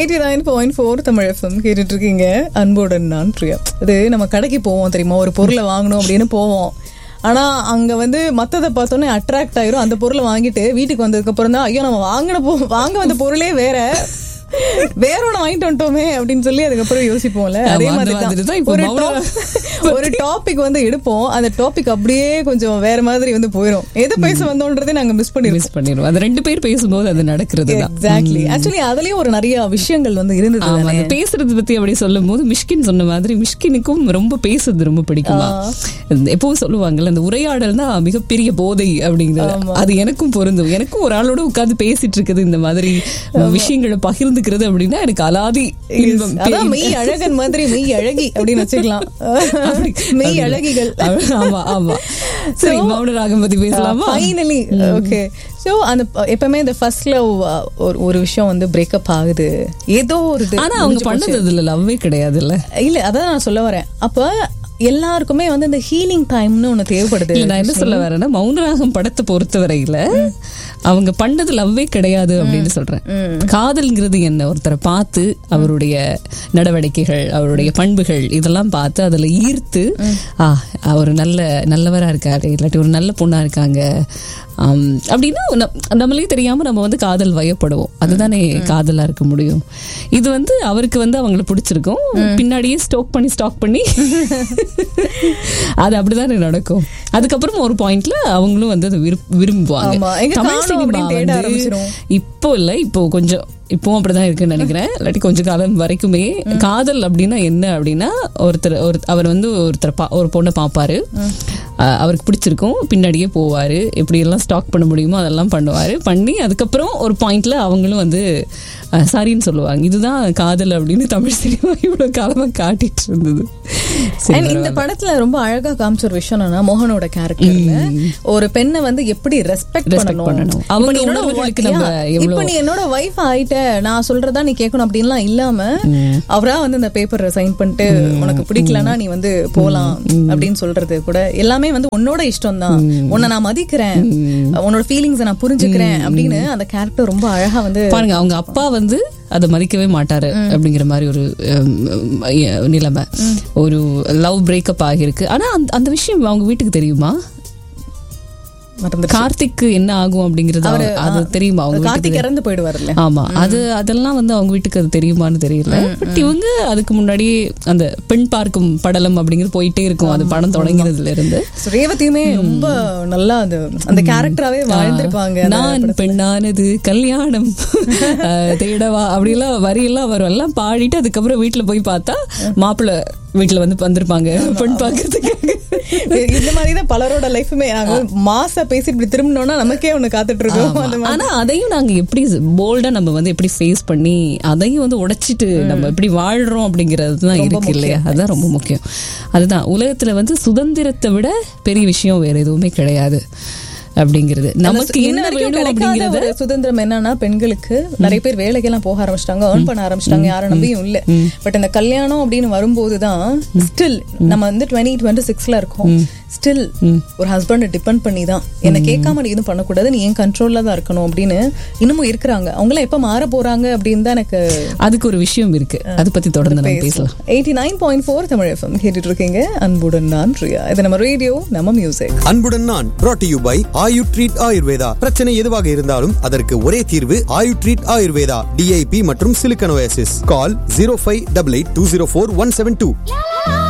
Eighty nine point four Tamil FM கேட்டுட்டு இருக்கீங்க அன்புடன் நான் பிரியா இது நம்ம கடைக்கு போவோம் தெரியுமா ஒரு பொருளை வாங்கணும் அப்படின்னு போவோம் ஆனா அங்க வந்து மத்ததை பார்த்தோன்னே அட்ராக்ட் ஆயிரும் அந்த பொருளை வாங்கிட்டு வீட்டுக்கு வந்ததுக்கு அப்புறம் தான் ஐயோ நம்ம வாங்கின பொ- வாங்க வந்த பொருளே வேற வேற ஒண்ணு வாங்கிட்டு வந்துட்டோமே அப்படின்னு சொல்லி அதுக்கப்புறம் யோசிப்போம்ல அதே ஆமா, அந்த மாதிரி மாதிரி தான் தான் இப்போ ஒரு மௌன- top- ஒரு டாபிக் வந்து எடுப்போம் அந்த டாபிக் அப்படியே கொஞ்சம் வேற மாதிரி வந்து போயிடும் எது பேச வந்தோன்றதே நாங்க மிஸ் பண்ணிருக்கோம் மிஸ் பண்ணிடுவோம் அது ரெண்டு பேர் பேசும்போது அது நடக்கிறது தான் எக்ஸாக்ட்லி ஆக்சுவலி அதுலயும் ஒரு நிறைய விஷயங்கள் வந்து இருந்தது ஆமா தானே? அந்த பேசுறது பத்தி அப்படி சொல்லும் போது மிஷ்கின் சொன்ன மாதிரி மிஷ்கினுக்கும் ரொம்ப பேசுறது ரொம்ப பிடிக்குமா இந்த எப்பவும் சொல்லுவாங்கல்ல அந்த உரையாடல் தான் மிகப்பெரிய போதை அப்படிங்கிறது அது எனக்கும் பொருந்தும் எனக்கும் ஒரு ஆளோட உட்கார்ந்து பேசிட்டு இருக்குது இந்த மாதிரி விஷயங்களை பகிர்ந்துக்கிறது அப்படின்னா எனக்கு அலாதி இன்பம் அதான் மெய் அழகன் மாதிரி மெய் அழகி அப்படின்னு வச்சுக்கலாம் மெய் அழகிகள் ஆமா ஆமா சரி மௌன ராகம் பத்தி பேசலாமா ஃபைனலி ஓகே சோ அந்த ப- எப்பவுமே இந்த ஃபர்ஸ்ட் லவ் ஒரு ஒரு விஷயம் வந்து பிரேக்கப் ஆகுது ஏதோ ஒரு இது ஆனா அவங்க பண்ணது அதுல லவ்வே கிடையாதுல்ல இல்ல அதான் நான் சொல்ல வரேன் அப்ப எல்லாருக்குமே வந்து இந்த ஹீலிங் டைம்னு ஒண்ணு தேவைப்படுது இல்ல நான் என்ன சொல்ல வரேன்னா மௌனராகம் படத்தை பொறுத்தவரையில அவங்க பண்ணது லவ்வே கிடையாது அப்படின்னு சொல்றேன் காதல்ங்கிறது என்ன ஒருத்தரை பார்த்து அவருடைய நடவடிக்கைகள் அவருடைய பண்புகள் இதெல்லாம் பார்த்து அதுல ஈர்த்து ஆ அவர் நல்ல நல்லவரா இருக்காரு இல்லாட்டி ஒரு நல்ல பொண்ணா இருக்காங்க ஆம், அப்படின்னா நம்- நம்மளே தெரியாம நம்ம வந்து காதல் வயப்படுவோம் அதுதானே காதலா இருக்க முடியும் இது வந்து அவருக்கு வந்து அவங்களை பிடிச்சிருக்கும் பின்னாடியே ஸ்டோக் பண்ணி ஸ்டாக் பண்ணி அது அப்படிதானே நடக்கும் அதுக்கப்புறம் ஒரு பாயிண்ட்ல அவங்களும் வந்து அதை விரும்ப- விரும்புவாங்க ஆமா, எங்க தமிழ் காணோம் சினிமா அப்படின்னு தேட வந்து ஆரம்பிச்சிரும். இப்போ இல்ல இப்போ கொஞ்சம் இப்போ அப்படிதான் இருக்குன்னு நினைக்கிறேன் இல்லாட்டி கொஞ்ச காலம் வரைக்குமே காதல் அப்படின்னா என்ன அப்படின்னா ஒருத்தர் ஒரு அவர் வந்து ஒருத்தர் பா- ஒரு பொண்ணை பார்ப்பாரு அஹ் அவருக்கு பிடிச்சிருக்கும் பின்னாடியே போவாரு எப்படி எல்லாம் ஸ்டாக் பண்ண முடியுமோ அதெல்லாம் பண்ணுவாரு பண்ணி அதுக்கப்புறம் ஒரு பாயிண்ட்ல அவங்களும் வந்து அஹ், சரின்னு சொல்லுவாங்க இதுதான் காதல் அப்படின்னு தமிழ் சினிமா இவ்வளவு காலமா காட்டிட்டு இருந்தது சரி, And இந்த படத்துல ரொம்ப அழகா காமிச்ச ஒரு விஷயம் என்னன்னா மோகனோட கேரக்டர்ல ஒரு பெண்ணை வந்து எப்படி ரெஸ்பெக்ட் Respect பண்ணணும் பண்ணணும். இப்ப அவங்க நீ என்னோட உணர்வுகளுக்கு wife- நம்ம yeah. எவ்வளவு- இப்ப நீ என்னோட வைஃப் ஆயிட்ட நான் சொல்றதா நீ கேட்கணும் அப்படின்லாம் இல்லாம அவரா வந்து இந்த பேப்பர் சைன் பண்ணிட்டு உனக்கு பிடிக்கலன்னா நீ வந்து போலாம் அப்படின்னு சொல்றது கூட எல்லாமே வந்து உன்னோட இஷ்டம் தான் உன்னை நான் மதிக்கிறேன் உன்னோட ஃபீலிங்ஸை நான் புரிஞ்சுக்கிறேன் அப்படின்னு அந்த கேரக்டர் ரொம்ப அழகா வந்து பாருங்க அவங்க அப்பா வந்து அதை மதிக்கவே மாட்டாரு அப்படிங்கிற மாதிரி ஒரு ஹம், ஹம், நிலைமை ஒரு லவ் பிரேக்கப் ஆகியிருக்கு ஆனா அந்த- அந்த விஷயம் அவங்க வீட்டுக்கு தெரியுமா மறந்துருச்சு. கார்த்திக்கு என்ன ஆகும் அப்படிங்கறது அவ- அது தெரியுமா அவங்க வீட்டுக்கு கார்த்திக் இறந்து போயிடுவார்ல ஆமா அது அதெல்லாம் வந்து அவங்க வீட்டுக்கு அது தெரியுமான்னு தெரியல பட் இவங்க அதுக்கு முன்னாடி அந்த பெண் பார்க்கும் படலம் அப்படிங்கிறது போயிட்டே இருக்கும் அது படம் தொடங்கினதுல இருந்து So, ரேவதியுமே ரொம்ப நல்லா அந்த அந்த கேரக்டராவே வாழ்ந்திருப்பாங்க அந்த நான் பெண்ணானது கல்யாணம் அஹ், தேடவா அப்படியெல்லாம் வரியெல்லாம் வரும் எல்லாம் பாடிட்டு அதுக்கப்புறம் வீட்டுல போய் பார்த்தா மாப்பிள்ளை வீட்டுல வந்து வந்திருப்பாங்க பெண் பார்க்கறதுக்காக இந்த மாதிரி தான் பலரோட லைஃபுமே நாங்க மாசா பேசி இப்படி திரும்பினோம்னா நமக்கே ஒண்ணு காத்துட்டு இருக்கோம் அந்த மாதிரி ஆனா அதையும் நாங்க எப்படி போல்டா நம்ம வந்து எப்படி ஃபேஸ் பண்ணி அதையும் வந்து உடைச்சிட்டு நம்ம எப்படி வாழ்றோம் அப்படிங்கிறது தான் இருக்கு இல்லையா அதுதான் ரொம்ப முக்கியம் அதுதான் உலகத்துல வந்து சுதந்திரத்தை விட பெரிய விஷயம் வேற எதுவுமே கிடையாது அப்படிங்கிறது நமக்கு இன்ன என்ன வரைக்கும் வேணும் கிடைக்காத அப்படிங்கறத ஒரு சுதந்திரம் என்னன்னா பெண்களுக்கு நிறைய பேர் வேலைக்கெல்லாம் போக ஆரம்பிச்சிட்டாங்க ஏர்ன் பண்ண ஆரம்பிச்சிட்டாங்க யாரும் நம்பியும் இல்ல பட் இந்த கல்யாணம் அப்படின்னு வரும்போதுதான் ஸ்டில் நம்ம வந்து டுவெண்ட்டி டுவெண்ட்டி சிக்ஸ்ல இருக்கோம் ஸ்டில் ஒரு ஹஸ்பண்ட் டிபெண்ட் பண்ணி தான் என்ன கேட்காம நீ எதுவும் பண்ணக்கூடாது நீ என் கண்ட்ரோல்ல தான் இருக்கணும் அப்படின்னு இன்னமும் இருக்கிறாங்க அவங்களாம் எப்ப மாற போறாங்க அப்படின்னு தான் எனக்கு அதுக்கு ஒரு விஷயம் இருக்கு அதை பத்தி தொடர்ந்து நம்ம பேசலாம் eighty nine point four Tamil FM கேட்டுட்டு இருக்கீங்க அன்புடன் நான் பிரியா இது நம்ம ரேடியோ நம்ம மியூசிக் அன்புடன் நான் brought to you by Ayu treat Ayurveda பிரச்சனை எதுவாக இருந்தாலும் அதற்கு ஒரே தீர்வு ஆயு ட்ரீட் ஆயுர்வேதா டிஐபி மற்றும் silicosis call zero five double eight two zero four one seven two